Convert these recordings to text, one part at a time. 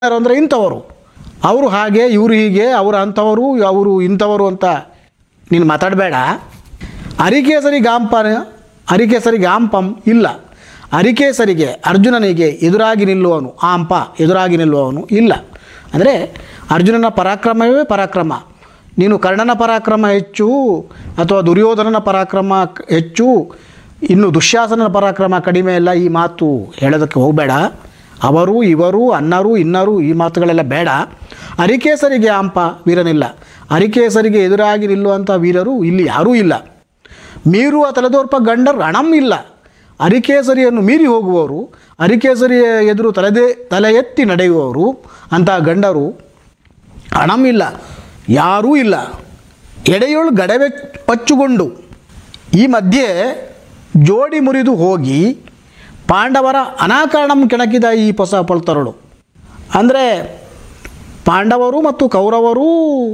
ಯಾರು ಅಂದರೆ ಇಂಥವರು ಅವರು ಹಾಗೆ ಇವರು ಹೀಗೆ ಅವರು ಅಂಥವರು ಅವರು ಇಂಥವರು ಅಂತ ನೀನು ಮಾತಾಡಬೇಡ ಅರಿಕೇಸರಿ ಗಾಂಪನ ಅರಿಕೇಸರಿ ಗಾಂಪಂ ಇಲ್ಲ ಅರಿಕೇಸರಿಗೆ ಅರ್ಜುನನಿಗೆ ಎದುರಾಗಿ ನಿಲ್ಲುವವನು ಆಂಪ ಎದುರಾಗಿ ನಿಲ್ಲುವವನು ಇಲ್ಲ ಅಂದರೆ ಅರ್ಜುನನ ಪರಾಕ್ರಮವೇ ಪರಾಕ್ರಮ ನೀನು ಕರ್ಣನ ಪರಾಕ್ರಮ ಹೆಚ್ಚು ಅಥವಾ ದುರ್ಯೋಧನನ ಪರಾಕ್ರಮ ಕ- ಹೆಚ್ಚು ಇನ್ನು ದುಶ್ಯಾಸನನ ಪರಾಕ್ರಮ ಕಡಿಮೆ ಇಲ್ಲ ಈ ಮಾತು ಹೇಳೋದಕ್ಕೆ ಹೋಗಬೇಡ ಅವರು ಇವರು ಅನ್ನರು ಇನ್ನರು ಈ ಮಾತುಗಳೆಲ್ಲ ಬೇಡ ಅರಿಕೇಸರಿಗೆ ಆಂಪ ವೀರನಿಲ್ಲ ಅರಿಕೇಸರಿಗೆ ಎದುರಾಗಿ ನಿಲ್ಲುವಂಥ ವೀರರು ಇಲ್ಲಿ ಯಾರೂ ಇಲ್ಲ ಮೀರುವ ತಲೆದೋರ್ಪ ಗಂಡರು ರಣಂ ಇಲ್ಲ ಅರಿಕೇಸರಿಯನ್ನು ಮೀರಿ ಹೋಗುವವರು ಅರಿಕೇಸರಿಯ ಎದುರು ತಲೆದೇ ತಲೆ ಎತ್ತಿ ನಡೆಯುವವರು ಅಂಥ ಗಂಡರು ಹಣಂ ಇಲ್ಲ ಯಾರೂ ಇಲ್ಲ ಎಡೆಯೊಳು ಗಡವೆ ಪಚ್ಚುಗೊಂಡು ಈ ಮಧ್ಯೆ ಜೋಡಿ ಮುರಿದು ಹೋಗಿ ಪಾಂಡವರ ಅನಾಕಾರಣಂ ಕೆಣಕಿದ ಈ ಹೊಸ ಪೊಳ್ತರಳು ಅಂದರೆ ಪಾಂಡವರು ಮತ್ತು ಕೌರವರು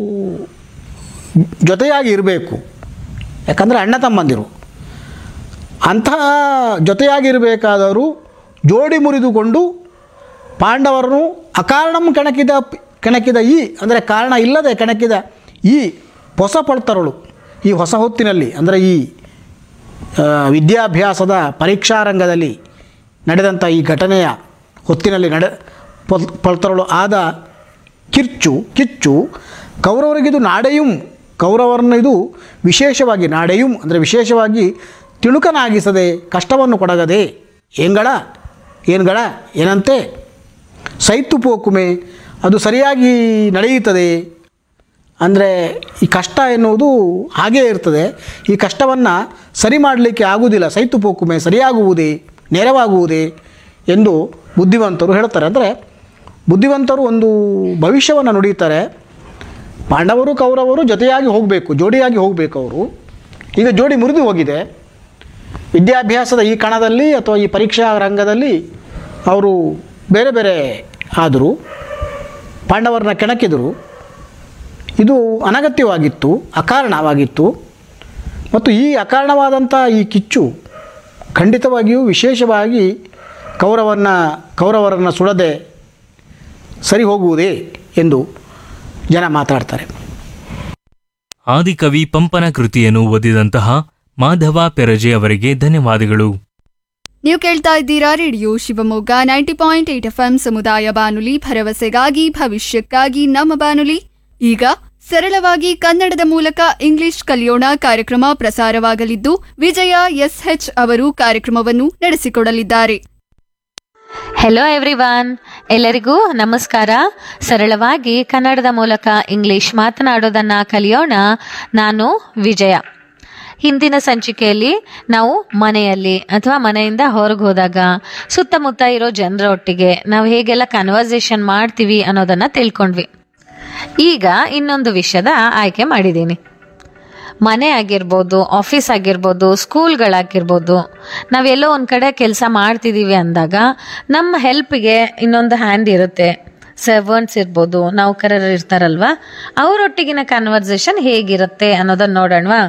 ಜೊತೆಯಾಗಿ ಇರಬೇಕು ಯಾಕಂದರೆ ಅಣ್ಣ ತಮ್ಮಂದಿರು ಅಂತಹ ಜೊತೆಯಾಗಿರಬೇಕಾದರೂ ಜೋಡಿ ಮುರಿದುಕೊಂಡು ಪಾಂಡವರನ್ನು ಅಕಾರಣಂ ಕೆಣಕಿದ ಕೆಣಕಿದ ಈ ಅಂದರೆ ಕಾರಣ ಇಲ್ಲದೆ ಕೆಣಕಿದ ಈ ಹೊಸ ಪಳ್ತರಳು ಈ ಹೊಸ ಹೊತ್ತಿನಲ್ಲಿ ಅಂದರೆ ಈ ಆ, ವಿದ್ಯಾಭ್ಯಾಸದ ಪರೀಕ್ಷಾ ರಂಗದಲ್ಲಿ ನಡೆದಂಥ ಈ ಘಟನೆಯ ಹೊತ್ತಿನಲ್ಲಿ ನಡೆ ಪೊಲ್ ಪಳ್ತರಳು ಆದ ಕಿರ್ಚು ಕಿಚ್ಚು ಕೌರವರಿಗಿದು ನಾಡೆಯುಂ ಕೌರವರನ್ನು ಇದು ವಿಶೇಷವಾಗಿ ನಾಡೆಯುಂ ಅಂದರೆ ವಿಶೇಷವಾಗಿ ತಿಳುಕನಾಗಿಸದೆ ಕಷ್ಟವನ್ನು ಕೊಡಗದೆ ಏಂಗಳ ಏನ್ಗಳ ಏನಂತೆ ಸೈತು ಪೋಕುಮೆ ಅದು ಸರಿಯಾಗಿ ನಡೆಯುತ್ತದೆ ಅಂದರೆ ಈ ಕಷ್ಟ ಎನ್ನುವುದು ಹಾಗೇ ಇರ್ತದೆ ಈ ಕಷ್ಟವನ್ನು ಸರಿ ಮಾಡಲಿಕ್ಕೆ ಆಗುವುದಿಲ್ಲ ಸೈತು ಪೋಕುಮೆ ಸರಿಯಾಗುವುದೇ ನೇರವಾಗುವುದೇ ಎಂದು ಬುದ್ಧಿವಂತರು ಹೇಳ್ತಾರೆ ಅಂದರೆ ಬುದ್ಧಿವಂತರು ಒಂದು ಭವಿಷ್ಯವನ್ನು ನುಡಿಯುತ್ತಾರೆ ಪಾಂಡವರು ಕೌರವರು ಜೊತೆಯಾಗಿ ಹೋಗಬೇಕು ಜೋಡಿಯಾಗಿ ಹೋಗಬೇಕು ಅವರು ಈಗ ಜೋಡಿ ಮುರಿದು ಹೋಗಿದೆ ವಿದ್ಯಾಭ್ಯಾಸದ ಈ ಕಣದಲ್ಲಿ ಅಥವಾ ಈ ಪರೀಕ್ಷಾ ರಂಗದಲ್ಲಿ ಅವರು ಬೇರೆ ಬೇರೆ ಆದರು ಪಾಂಡವರನ್ನ ಕೆಣಕಿದರು ಇದು ಅನಗತ್ಯವಾಗಿತ್ತು ಅಕಾರಣವಾಗಿತ್ತು ಮತ್ತು ಈ ಅಕಾರಣವಾದಂಥ ಈ ಕಿಚ್ಚು ಖಂಡಿತವಾಗಿಯೂ ವಿಶೇಷವಾಗಿ ಕೌರವನ್ನ ಕೌರವರನ್ನು ಸುಡದೆ ಸರಿ ಹೋಗುವುದೇ ಎಂದು ಜನ ಮಾತಾಡ್ತಾರೆ ಆದಿಕವಿ ಪಂಪನ ಕೃತಿಯನ್ನು ಓದಿದಂತಹ ಮಾಧವ ಪೆರಜೆ ಅವರಿಗೆ ಧನ್ಯವಾದಗಳು ನೀವು ಕೇಳ್ತಾ ಇದ್ದೀರಾ radio Shivamogga ninety point eight F ಸಮುದಾಯ ಬಾನುಲಿ ಭರವಸೆಗಾಗಿ ಭವಿಷ್ಯಕ್ಕಾಗಿ ನಮ್ಮ ಬಾನುಲಿ ಈಗ ಸರಳವಾಗಿ ಕನ್ನಡದ ಮೂಲಕ ಇಂಗ್ಲಿಷ್ ಕಲಿಯೋಣ ಕಾರ್ಯಕ್ರಮ ಪ್ರಸಾರವಾಗಲಿದ್ದು ವಿಜಯ ಎಸ್ಎಚ್ ಅವರು ಕಾರ್ಯಕ್ರಮವನ್ನು ನಡೆಸಿಕೊಡಲಿದ್ದಾರೆ ಹೆಲೋ ಎವ್ರಿವಾನ್ ಎಲ್ಲರಿಗೂ ನಮಸ್ಕಾರ ಸರಳವಾಗಿ ಕನ್ನಡದ ಮೂಲಕ ಇಂಗ್ಲಿಷ್ ಮಾತನಾಡೋದನ್ನ ಕಲಿಯೋಣ ನಾನು ವಿಜಯ ಹಿಂದಿನ ಸಂಚಿಕೆಯಲ್ಲಿ ನಾವು ಮನೆಯಲ್ಲಿ ಅಥವಾ ಮನೆಯಿಂದ ಹೊರಗೆ ಹೋದಾಗ ಸುತ್ತಮುತ್ತ ಇರೋ ಜನರ ಒಟ್ಟಿಗೆ ನಾವು ಹೇಗೆಲ್ಲ ಕನ್ವರ್ಸೇಷನ್ ಮಾಡ್ತೀವಿ ಅನ್ನೋದನ್ನ ತಿಳ್ಕೊಂಡ್ವಿ ಈಗ ಇನ್ನೊಂದು ವಿಷಯದ ಆಯ್ಕೆ ಮಾಡಿದ್ದೀನಿ ಮನೆ ಆಗಿರ್ಬೋದು ಆಫೀಸ್ ಆಗಿರ್ಬೋದು ಸ್ಕೂಲ್ಗಳಾಗಿರ್ಬೋದು ನಾವೆಲ್ಲೋ ಒಂದು ಕಡೆ ಕೆಲಸ ಮಾಡ್ತಿದ್ದೀವಿ ಅಂದಾಗ ನಮ್ಮ ಹೆಲ್ಪ್ಗೆ ಇನ್ನೊಂದು ಹ್ಯಾಂಡ್ ಇರುತ್ತೆ ಸರ್ವೆಂಟ್ಸ್ ಇರ್ಬೋದು ನೌಕರರು ಇರ್ತಾರಲ್ವಾ ಅವರೊಟ್ಟಿಗಿನ ಕನ್ವರ್ಸೇಷನ್ ಹೇಗಿರುತ್ತೆ ಅನ್ನೋದನ್ನ ನೋಡೋಣವಾ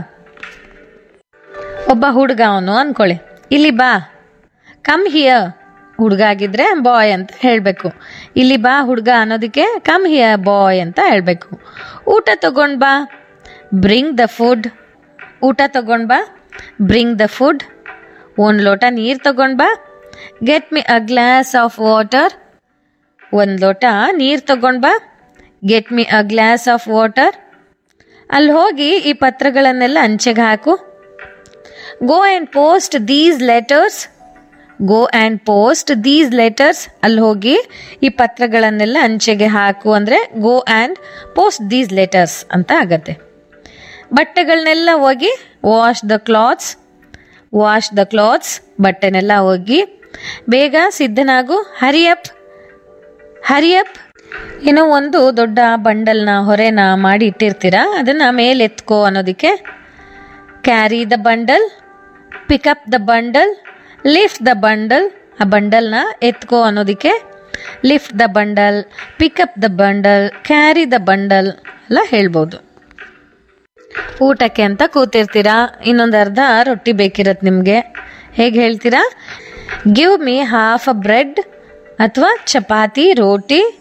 ಒಬ್ಬ ಹುಡುಗ ಅವನು ಅನ್ಕೊಳ್ಳಿ ಇಲ್ಲಿ ಬಾ ಕಮ್ ಹಿಯರ್ ಹುಡುಗ ಆಗಿದ್ರೆ ಬಾಯ್ ಅಂತ ಹೇಳಬೇಕು ಇಲ್ಲಿ ಬಾ ಹುಡುಗ ಅನ್ನೋದಕ್ಕೆ ಕಮ್ ಹಿಯರ್ ಬಾಯ್ ಅಂತ ಹೇಳಬೇಕು ಊಟ ತಗೊಂಡ್ ಬಾ ಬ್ರಿಂಗ್ ದ ಫುಡ್ ಊಟ ತಗೊಂಡ್ ಬಾ ಬ್ರಿಂಗ್ ದ ಫುಡ್ ಒಂದು ಲೋಟ ನೀರು ತಗೊಂಡ್ ಬಾ get me a glass of water ಒಂದು ಲೋಟ ನೀರು ತಗೊಂಡ್ ಬಾ get me a glass of water ಅಲ್ಲಿ ಹೋಗಿ ಈ ಪತ್ರಗಳನ್ನೆಲ್ಲ ಅಂಚೆಗೆ ಹಾಕು go and post these letters go and post these letters ಅಲ್ಲಿ ಹೋಗಿ ಈ ಪತ್ರಗಳನ್ನೆಲ್ಲ ಅಂಚೆಗೆ ಹಾಕು ಅಂದರೆ go and post these letters ಅಂತ ಆಗತ್ತೆ ಬಟ್ಟೆಗಳನ್ನೆಲ್ಲ ಹೋಗಿ wash the clothes wash the clothes ಬಟ್ಟೆನೆಲ್ಲ ಹೋಗಿ ಬೇಗ ಸಿದ್ಧನಾಗು ಹರಿಯಪ್ ಹರಿಯಪ್ ಏನೋ ಒಂದು ದೊಡ್ಡ ಬಂಡಲ್ನ ಹೊರೆನ ಮಾಡಿ ಇಟ್ಟಿರ್ತೀರಾ ಅದನ್ನ ಮೇಲೆ ಎತ್ಕೋ ಅನ್ನೋದಕ್ಕೆ carry the bundle pick up the bundle lift the bundle ಆ ಬಂಡಲ್ನ ಎತ್ಕೋ ಅನ್ನೋದಕ್ಕೆ lift the bundle pick up the bundle carry the bundle ಎಲ್ಲ ಹೇಳ್ಬೋದು ಊಟಕ್ಕೆ ಅಂತ ಕೂತಿರ್ತೀರಾ ಇನ್ನೊಂದು ಅರ್ಧ ರೊಟ್ಟಿ ಬೇಕಿರತ್ತೆ ನಿಮಗೆ ಹೇಗೆ ಹೇಳ್ತೀರಾ give me half a bread ಅಥವಾ ಚಪಾತಿ ರೋಟಿ